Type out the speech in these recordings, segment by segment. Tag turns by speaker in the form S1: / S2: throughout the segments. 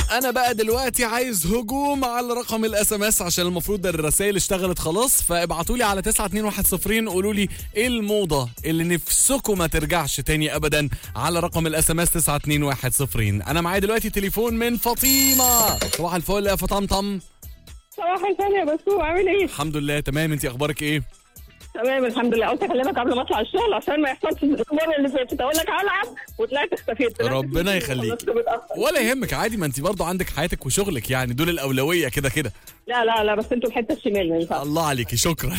S1: انا بقى دلوقتي عايز هجوم على رقم الاس ام اس عشان المفروض الرسائل اشتغلت خلاص فابعتوا لي على 92110 قولوا لي ايه الموضه اللي نفسكم ما ترجعش تاني ابدا على رقم الاس ام اس 92110 انا معايا دلوقتي تليفون من فاطمه صباح الفل يا فطمطم
S2: صباح الخير يا بسوم عامل ايه؟
S1: الحمد لله تمام انت اخبارك ايه
S2: تمام الحمد لله قلت اكلمك قبل ما اطلع الشغل عشان ما يحصلش المره اللي فاتت اقول لك هلعب وطلعت اختفيت
S1: ربنا يخليك.
S2: خلصت متأخر.
S1: ولا يهمك عادي ما انت برضه عندك حياتك وشغلك يعني دول الاولويه كده كده
S2: لا لا لا بس انتوا الحته الشمال ما ينفعش
S1: الله عليكي شكرا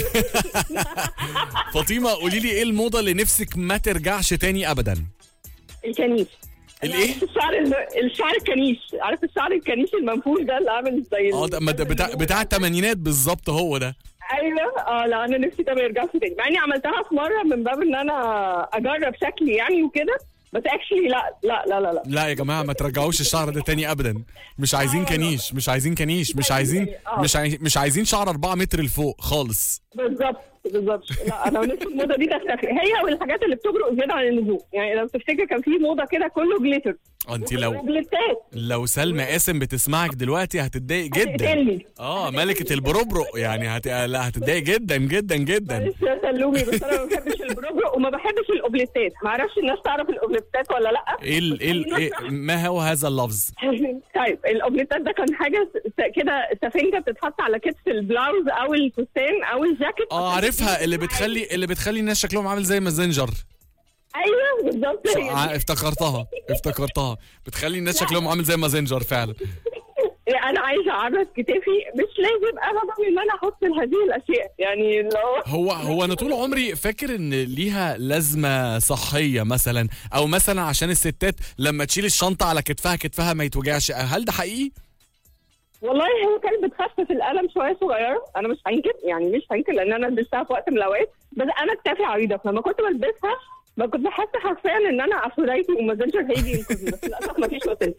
S1: فاطمه قولي لي ايه الموضه اللي نفسك ما ترجعش تاني ابدا
S2: الكنيش
S1: الايه
S2: عارف الشعر الشعر الكنيش عارف الشعر الكنيش المنفوش ده اللي عامل زي
S1: اه ده ما ده بتاع بتاع الثمانينات بالظبط هو ده
S2: ايوه اه لا انا نفسي ده ما يرجعش تاني مع اني عملتها في مره من باب ان انا اجرب شكلي يعني وكده بس اكشلي لا لا لا لا لا
S1: لا يا جماعه ما ترجعوش الشعر ده تاني ابدا مش عايزين كنيش مش عايزين كنيش مش عايزين مش عايزين مش عايزين شعر 4 متر لفوق خالص
S2: بالظبط بالظبط لا انا نفسي الموضه دي تختفي هي والحاجات اللي بتجرؤ زياده عن اللزوم يعني لو تفتكر كان في موضه كده كله جليتر
S1: انت لو
S2: وجليتات
S1: لو سلمى قاسم بتسمعك دلوقتي هتتضايق جدا
S2: هتقتلني.
S1: اه ملكه البربرق يعني هت... لا هتتضايق جدا جدا جدا
S2: معلش يا سلومي بس انا ما بحبش البروجرام وما بحبش الاوبليتات ما اعرفش الناس تعرف الاوبليتات ولا لا
S1: ايه ال... ايه ال... إيه ما هو هذا اللفظ
S2: طيب الاوبليتات ده كان حاجه س- كده سفنجه بتتحط على كتف البلاوز او الفستان او الجاكيت
S1: اه عارفها اللي بتخلي اللي بتخلي الناس شكلهم عامل زي مازنجر
S2: ايوه بالظبط هي دي.
S1: ع- افتكرتها افتكرتها بتخلي الناس شكلهم عامل زي مازنجر فعلا
S2: انا عايزه اعرض كتافي مش لازم ابدا ان انا احط هذه الاشياء يعني لو
S1: هو هو انا طول عمري فاكر ان ليها لازمه صحيه مثلا او مثلا عشان الستات لما تشيل الشنطه على كتفها كتفها ما يتوجعش هل ده حقيقي
S2: والله هي كانت بتخفف الالم شويه صغيره انا مش هنكر يعني مش هنكر لان انا لبستها في وقت من الاوقات بس انا كتافي عريضه فلما كنت بلبسها ما كنت بحس حرفيا ان انا افروديتي ومازنجر هيجي ينقذني بس للاسف ما فيش وسيله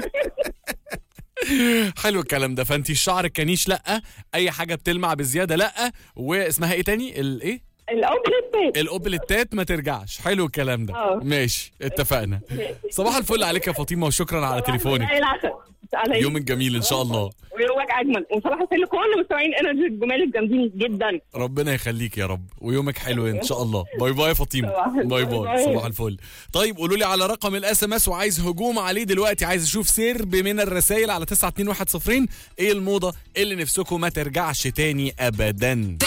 S1: حلو الكلام ده فانت الشعر الكنيش لا اي حاجه بتلمع بزياده لا واسمها ايه تاني الايه
S2: الاوبليتات
S1: الاوبليتات ما ترجعش حلو الكلام ده
S2: اه.
S1: ماشي اتفقنا صباح الفل عليك يا فاطمه وشكرا على تليفونك
S2: زي العسل على
S1: يومك جميل ان شاء الله
S2: ويومك اجمل وصباح الخير لكل مستمعين انرجي الجمال الجامدين جدا
S1: ربنا يخليك يا رب ويومك حلو ان شاء الله باي باي يا فاطمه
S2: صباح الفل.
S1: باي باي
S2: باي.
S1: صباح الفل طيب قولوا لي على رقم الاس ام اس وعايز هجوم عليه دلوقتي عايز اشوف سرب من الرسائل على 92110 ايه الموضه اللي نفسكم ما ترجعش تاني ابدا